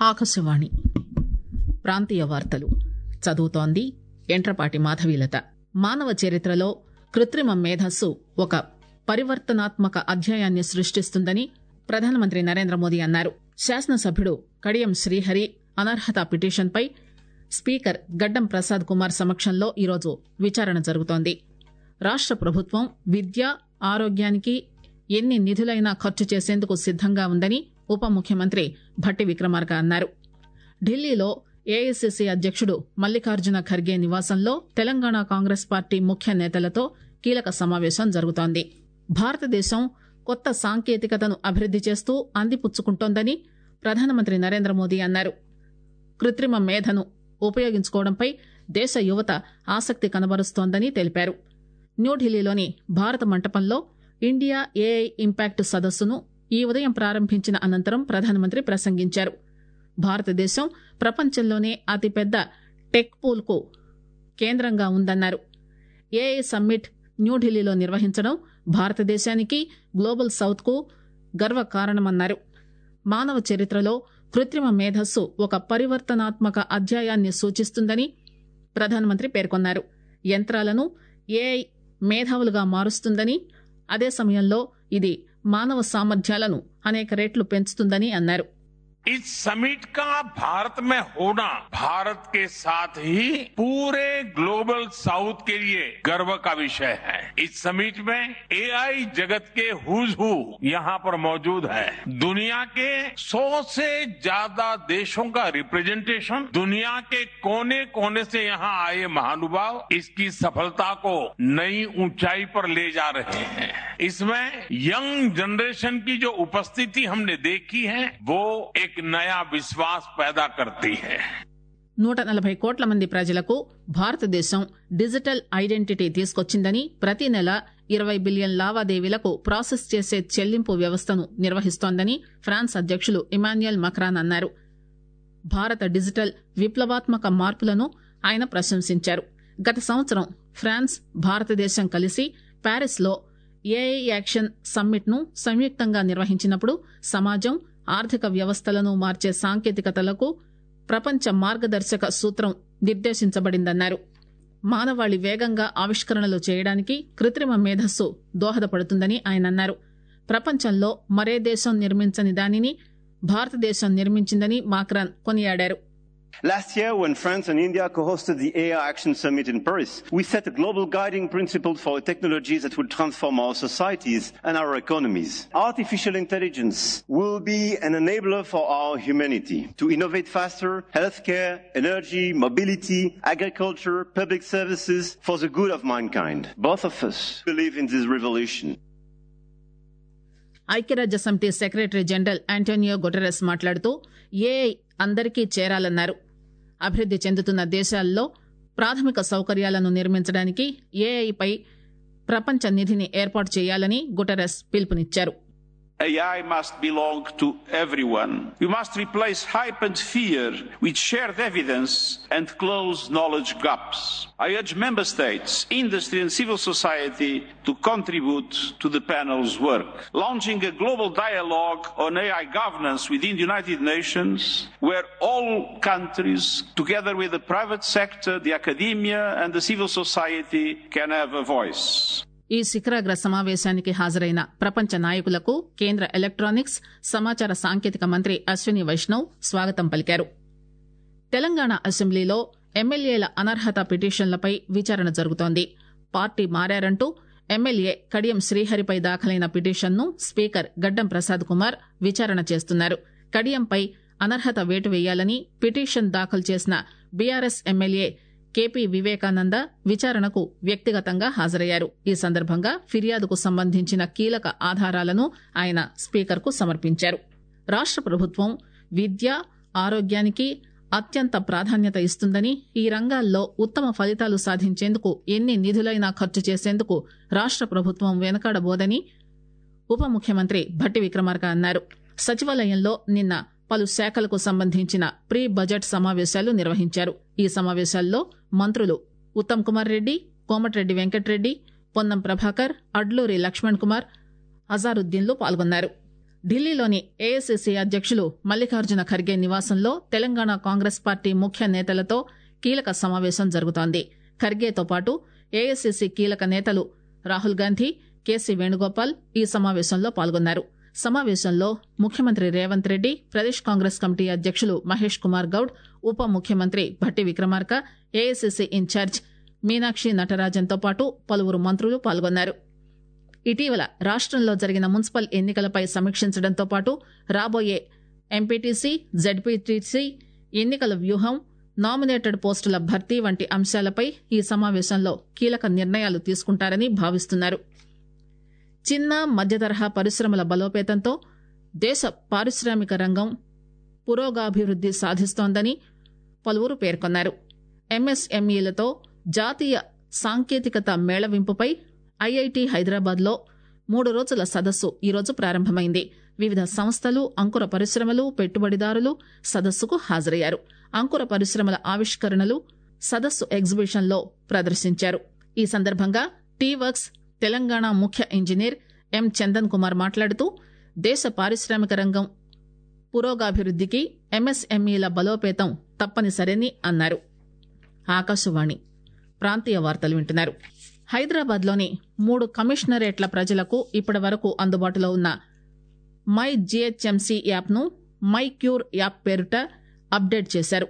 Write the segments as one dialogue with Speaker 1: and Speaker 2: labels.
Speaker 1: ఆకాశవాణి ప్రాంతీయ వార్తలు చదువుతోంది ఎంట్రపాటి మాధవీలత మానవ చరిత్రలో కృత్రిమ మేధస్సు ఒక పరివర్తనాత్మక అధ్యాయాన్ని సృష్టిస్తుందని ప్రధానమంత్రి నరేంద్ర మోదీ అన్నారు శాసనసభ్యుడు కడియం శ్రీహరి అనర్హత పిటిషన్పై స్పీకర్ గడ్డం ప్రసాద్ కుమార్ సమక్షంలో ఈరోజు విచారణ జరుగుతోంది రాష్ట ప్రభుత్వం విద్య ఆరోగ్యానికి ఎన్ని నిధులైనా ఖర్చు చేసేందుకు సిద్దంగా ఉందని ఉప ముఖ్యమంత్రి భట్టి విక్రమార్క అన్నారు ఢిల్లీలో ఏఐసిసి అధ్యక్షుడు మల్లికార్జున ఖర్గే నివాసంలో తెలంగాణ కాంగ్రెస్ పార్టీ ముఖ్య నేతలతో కీలక సమావేశం జరుగుతోంది భారతదేశం కొత్త సాంకేతికతను అభివృద్ది చేస్తూ అందిపుచ్చుకుంటోందని ప్రధానమంత్రి నరేంద్ర మోదీ అన్నారు కృత్రిమ మేధను ఉపయోగించుకోవడంపై దేశ యువత ఆసక్తి కనబరుస్తోందని తెలిపారు న్యూఢిల్లీలోని భారత మంటపంలో ఇండియా ఏఐ ఇంపాక్ట్ సదస్సును ఈ ఉదయం ప్రారంభించిన అనంతరం ప్రధానమంత్రి ప్రసంగించారు భారతదేశం ప్రపంచంలోనే అతిపెద్ద టెక్ పూల్ కు కేంద్రంగా ఉందన్నారు ఏఐ సమ్మిట్ న్యూఢిల్లీలో నిర్వహించడం భారతదేశానికి గ్లోబల్ సౌత్ కు గర్వకారణమన్నారు మానవ చరిత్రలో కృత్రిమ మేధస్సు ఒక పరివర్తనాత్మక అధ్యాయాన్ని సూచిస్తుందని ప్రధానమంత్రి పేర్కొన్నారు యంత్రాలను ఏఐ మేధావులుగా మారుస్తుందని అదే సమయంలో ఇది మానవ సామర్థ్యాలను అనేక రెట్లు పెంచుతుందని అన్నారు
Speaker 2: इस समिट का भारत में होना भारत के साथ ही पूरे ग्लोबल साउथ के लिए गर्व का विषय है इस समिट में एआई जगत के हुज हु यहाँ पर मौजूद है दुनिया के सौ से ज्यादा देशों का रिप्रेजेंटेशन दुनिया के कोने कोने से यहाँ आए महानुभाव इसकी सफलता को नई ऊंचाई पर ले जा रहे हैं इसमें यंग जनरेशन की जो उपस्थिति हमने देखी है वो एक नया विश्वास पैदा करती है
Speaker 1: నూట నలభై కోట్ల మంది ప్రజలకు భారతదేశం డిజిటల్ ఐడెంటిటీ తీసుకొచ్చిందని ప్రతి నెల ఇరవై బిలియన్ లావాదేవీలకు ప్రాసెస్ చేసే చెల్లింపు వ్యవస్థను నిర్వహిస్తోందని ఫ్రాన్స్ అధ్యక్షులు ఇమాన్యుయల్ మక్రాన్ అన్నారు భారత డిజిటల్ విప్లవాత్మక మార్పులను ఆయన ప్రశంసించారు గత సంవత్సరం ఫ్రాన్స్ భారతదేశం కలిసి ప్యారిస్ లో ఏఐ యాక్షన్ సమ్మిట్ ను సంయుక్తంగా నిర్వహించినప్పుడు సమాజం ఆర్థిక వ్యవస్థలను మార్చే సాంకేతికతలకు ప్రపంచ మార్గదర్శక సూత్రం నిర్దేశించబడిందన్నారు మానవాళి వేగంగా ఆవిష్కరణలు చేయడానికి కృత్రిమ మేధస్సు దోహదపడుతుందని ఆయన అన్నారు ప్రపంచంలో మరే దేశం నిర్మించని దానిని భారతదేశం నిర్మించిందని మాక్రాన్ కొనియాడారు
Speaker 3: Last year, when France and India co-hosted the AI Action Summit in Paris, we set a global guiding principle for technologies that will transform our societies and our economies. Artificial intelligence will be an enabler for our humanity to innovate faster, healthcare, energy, mobility, agriculture, public services for the good of mankind. Both of us believe in this revolution.
Speaker 1: ఐక్యరాజ్య సమితి secretary general Antonio Guterres మాట్లాడుతూ AI అందరికీ చేరాలన్నారు అభివృద్ది చెందుతున్న దేశాల్లో ప్రాథమిక సౌకర్యాలను నిర్మించడానికి ఏఐపై ప్రపంచ నిధిని ఏర్పాటు చేయాలని గుటెరస్ పిలుపునిచ్చారు
Speaker 4: AI must belong to everyone. We must replace hype and fear with shared evidence and close knowledge gaps. I urge member states, industry and civil society to contribute to the panel's work, launching a global dialogue on AI governance within the United Nations, where all countries, together with the private sector, the academia and the civil society, can have a voice.
Speaker 1: ఈ శిఖరాగ్ర సమావేశానికి హాజరైన ప్రపంచ నాయకులకు కేంద్ర electronics సమాచార సాంకేతిక మంత్రి అశ్విని వైష్ణవ్ స్వాగతం పలికారు తెలంగాణ అసెంబ్లీలో ఎమ్మెల్యేల అనర్హత పిటిషన్లపై విచారణ జరుగుతోంది పార్టీ మారారంటూ ఎమ్మెల్యే కడియం శ్రీహరిపై దాఖలైన పిటిషన్ను స్పీకర్ గడ్డం ప్రసాద్ కుమార్ విచారణ చేస్తున్నారు కడియంపై అనర్హత వేటు వేయాలని పిటిషన్ దాఖలు చేసిన బీఆర్ఎస్ ఎమ్మెల్యే కేపీ వివేకానంద విచారణకు వ్యక్తిగతంగా హాజరయ్యారు ఈ సందర్భంగా ఫిర్యాదుకు సంబంధించిన కీలక ఆధారాలను ఆయన స్పీకర్కు సమర్పించారు రాష్ట ప్రభుత్వం విద్య ఆరోగ్యానికి అత్యంత ప్రాధాన్యత ఇస్తుందని ఈ రంగాల్లో ఉత్తమ ఫలితాలు సాధించేందుకు ఎన్ని నిధులైనా ఖర్చు చేసేందుకు రాష్ట ప్రభుత్వం వెనకాడబోదని ఉప ముఖ్యమంత్రి భట్టి విక్రమార్క అన్నారు సచివాలయంలో నిన్న పలు శాఖలకు సంబంధించిన ప్రీ బడ్జెట్ సమావేశాలు నిర్వహించారు ఈ సమావేశాల్లో మంత్రులు ఉత్తమ్ కుమార్ రెడ్డి కోమటిరెడ్డి వెంకటరెడ్డి పొన్నం ప్రభాకర్ అడ్లూరి లక్ష్మణ్ కుమార్ అజారుద్దీన్లు పాల్గొన్నారు ఢిల్లీలోని ఏఐసిసి అధ్యక్షులు మల్లికార్జున ఖర్గే నివాసంలో తెలంగాణ కాంగ్రెస్ పార్టీ ముఖ్య నేతలతో కీలక సమావేశం జరుగుతోంది ఖర్గేతో పాటు ఏఐసిసి కీలక నేతలు రాహుల్ గాంధీ కేసీ వేణుగోపాల్ ఈ సమావేశంలో పాల్గొన్నారు సమావేశంలో ముఖ్యమంత్రి రేవంత్ రెడ్డి ప్రదేశ్ కాంగ్రెస్ కమిటీ అధ్యక్షులు మహేష్ కుమార్ గౌడ్ ఉప ముఖ్యమంత్రి భట్టి విక్రమార్క ఏఐసిసి ఇన్ఛార్జ్ మీనాక్షి నటరాజన్తో పాటు పలువురు మంత్రులు పాల్గొన్నారు ఇటీవల రాష్టంలో జరిగిన మున్సిపల్ ఎన్నికలపై సమీక్షించడంతో పాటు రాబోయే ఎంపీటీసీ జడ్పీటీసీ ఎన్నికల వ్యూహం నామినేటెడ్ పోస్టుల భర్తీ వంటి అంశాలపై ఈ సమావేశంలో కీలక నిర్ణయాలు తీసుకుంటారని భావిస్తున్నారు చిన్న మధ్యతరహా పరిశ్రమల బలోపేతంతో దేశ పారిశ్రామిక రంగం పురోగాభివృద్ది సాధిస్తోందని పలువురు పేర్కొన్నారు ఎంఎస్ఎంఈలతో జాతీయ సాంకేతికత మేళవింపుపై ఐఐటి హైదరాబాద్ లో మూడు రోజుల సదస్సు ఈరోజు ప్రారంభమైంది వివిధ సంస్థలు అంకుర పరిశ్రమలు పెట్టుబడిదారులు సదస్సుకు హాజరయ్యారు అంకుర పరిశ్రమల ఆవిష్కరణలు సదస్సు ఎగ్జిబిషన్ లో ప్రదర్శించారు ఈ సందర్భంగా టీ వర్క్స్ తెలంగాణ ముఖ్య ఇంజనీర్ ఎం చందన్ కుమార్ మాట్లాడుతూ దేశ పారిశ్రామిక రంగం పురోగాభివృద్దికి ఎంఎస్ఎంఈల బలోపేతం తప్పనిసరని అన్నారు ఆకాశవాణి ప్రాంతీయ వార్తలు వింటున్నారు హైదరాబాద్ లోని మూడు కమిషనరేట్ల ప్రజలకు ఇప్పటి వరకు అందుబాటులో ఉన్న మై జిహెచ్ఎంసీ యాప్ ను మై క్యూర్ యాప్ పేరుట అప్డేట్ చేశారు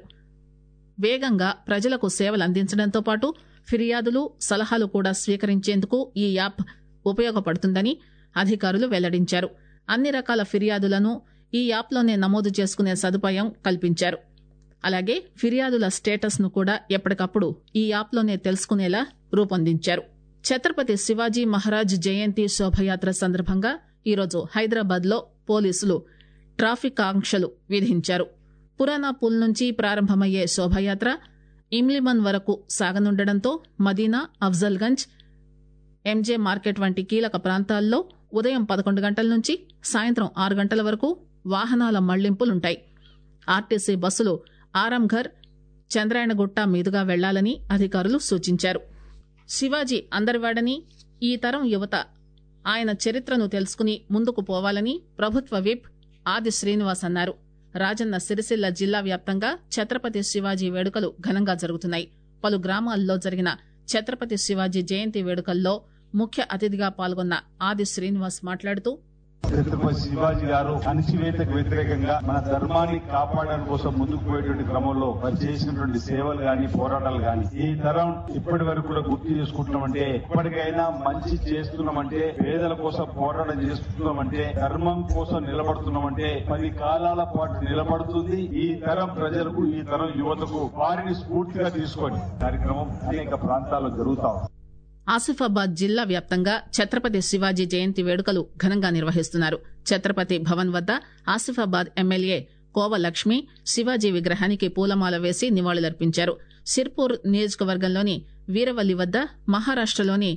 Speaker 1: వేగంగా ప్రజలకు సేవలు అందించడంతో పాటు ఫిర్యాదులు సలహాలు కూడా స్వీకరించేందుకు ఈ యాప్ ఉపయోగపడుతుందని అధికారులు వెల్లడించారు అన్ని రకాల ఫిర్యాదులను ఈ యాప్లోనే నమోదు చేసుకునే సదుపాయం కల్పించారు అలాగే ఫిర్యాదుల స్టేటస్ ను కూడా ఎప్పటికప్పుడు ఈ యాప్లోనే తెలుసుకునేలా రూపొందించారు ఛత్రపతి శివాజీ మహారాజ్ జయంతి శోభయాత్ర సందర్భంగా ఈరోజు హైదరాబాద్ లో పోలీసులు ట్రాఫిక్ ఆంక్షలు విధించారు పురానా పుల్ నుంచి ప్రారంభమయ్యే శోభయాత్ర ఇమ్లిమన్ వరకు సాగనుండడంతో మదీనా అఫ్జల్గంజ్ ఎంజే మార్కెట్ వంటి కీలక ప్రాంతాల్లో ఉదయం పదకొండు గంటల నుంచి సాయంత్రం ఆరు గంటల వరకు వాహనాల మళ్లింపులుంటాయి ఆర్టీసీ బస్సులు ఆరంఘర్ చంద్రాయణగుట్ట మీదుగా వెళ్లాలని అధికారులు సూచించారు శివాజీ అందరివాడని ఈ తరం యువత ఆయన చరిత్రను తెలుసుకుని ముందుకు పోవాలని ప్రభుత్వ విప్ ఆది శ్రీనివాస్ అన్నారు రాజన్న సిరిసిల్ల జిల్లా వ్యాప్తంగా ఛత్రపతి శివాజీ వేడుకలు ఘనంగా జరుగుతున్నాయి పలు గ్రామాల్లో జరిగిన ఛత్రపతి శివాజీ జయంతి వేడుకల్లో ముఖ్య అతిథిగా పాల్గొన్న ఆది శ్రీనివాస్ మాట్లాడుతూ
Speaker 5: ఛత్రపతి శివాజీ గారు అణచివేతకు వ్యతిరేకంగా మన ధర్మాన్ని కాపాడడం కోసం ముందుకు పోయేటువంటి క్రమంలో వారు చేసినటువంటి సేవలు గాని పోరాటాలు గాని ఈ తరం ఇప్పటి వరకు కూడా గుర్తు చేసుకుంటున్నామంటే ఇప్పటికైనా మంచి చేస్తున్నామంటే పేదల కోసం పోరాటం చేస్తున్నామంటే ధర్మం కోసం నిలబడుతున్నామంటే పది కాలాల పాటు నిలబడుతుంది ఈ తరం ప్రజలకు ఈ తరం యువతకు వారిని స్ఫూర్తిగా తీసుకొని కార్యక్రమం అనేక ప్రాంతాల్లో జరుగుతా ఉంది.
Speaker 1: ఆసిఫాబాద్ జిల్లా వ్యాప్తంగా ఛత్రపతి శివాజీ జయంతి వేడుకలు ఘనంగా నిర్వహిస్తున్నారు ఛత్రపతి భవన్ వద్ద ఆసిఫాబాద్ ఎమ్మెల్యే కోవ లక్ష్మి శివాజీ విగ్రహానికి పూలమాల వేసి నివాళులర్పించారు సిర్పూర్ నియోజకవర్గంలోని వీరవల్లి వద్ద మహారాష్టలోని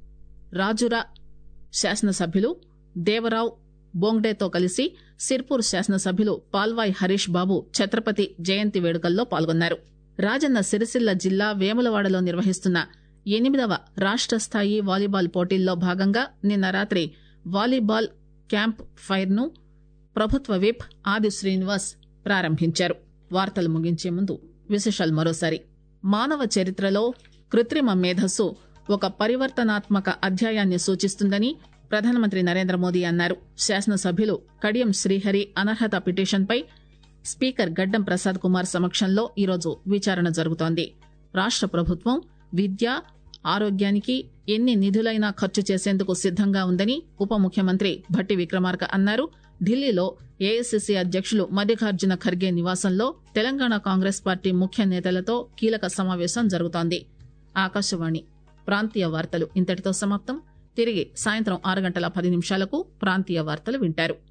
Speaker 1: రాజురా శాసనసభ్యులు దేవరావు బోంగ్డేతో కలిసి సిర్పూర్ శాసనసభ్యులు పాల్వాయ్ హరీష్ బాబు ఛత్రపతి జయంతి వేడుకల్లో పాల్గొన్నారు రాజన్న సిరిసిల్ల జిల్లా వేములవాడలో నిర్వహిస్తున్న ఎనిమిదవ రాష్ట స్థాయి వాలీబాల్ పోటీల్లో భాగంగా నిన్న రాత్రి వాలీబాల్ క్యాంప్ ఫైర్ ను ప్రభుత్వ విప్ ఆది శ్రీనివాస్ ప్రారంభించారు వార్తలు ముగించే ముందు విశేషాలు మరోసారి మానవ చరిత్రలో కృత్రిమ మేధస్సు ఒక పరివర్తనాత్మక అధ్యాయాన్ని సూచిస్తుందని ప్రధానమంత్రి నరేంద్ర మోదీ అన్నారు శాసనసభ్యులు కడియం శ్రీహరి అనర్హత పిటిషన్పై స్పీకర్ గడ్డం ప్రసాద్ కుమార్ సమక్షంలో ఈరోజు విచారణ జరుగుతోంది రాష్ట ప్రభుత్వం విద్య ఆరోగ్యానికి ఎన్ని నిధులైనా ఖర్చు చేసేందుకు సిద్దంగా ఉందని ఉప ముఖ్యమంత్రి భట్టి విక్రమార్క అన్నారు ఢిల్లీలో ఏఐసిసి అధ్యక్షులు మల్లికార్జున ఖర్గే నివాసంలో తెలంగాణ కాంగ్రెస్ పార్టీ ముఖ్య నేతలతో కీలక సమావేశం జరుగుతోంది ఆకాశవాణి ప్రాంతీయ వార్తలు ఇంతటితో సమాప్తం తిరిగి సాయంత్రం ఆరు గంటల పది నిమిషాలకు ప్రాంతీయ వార్తలు వింటారు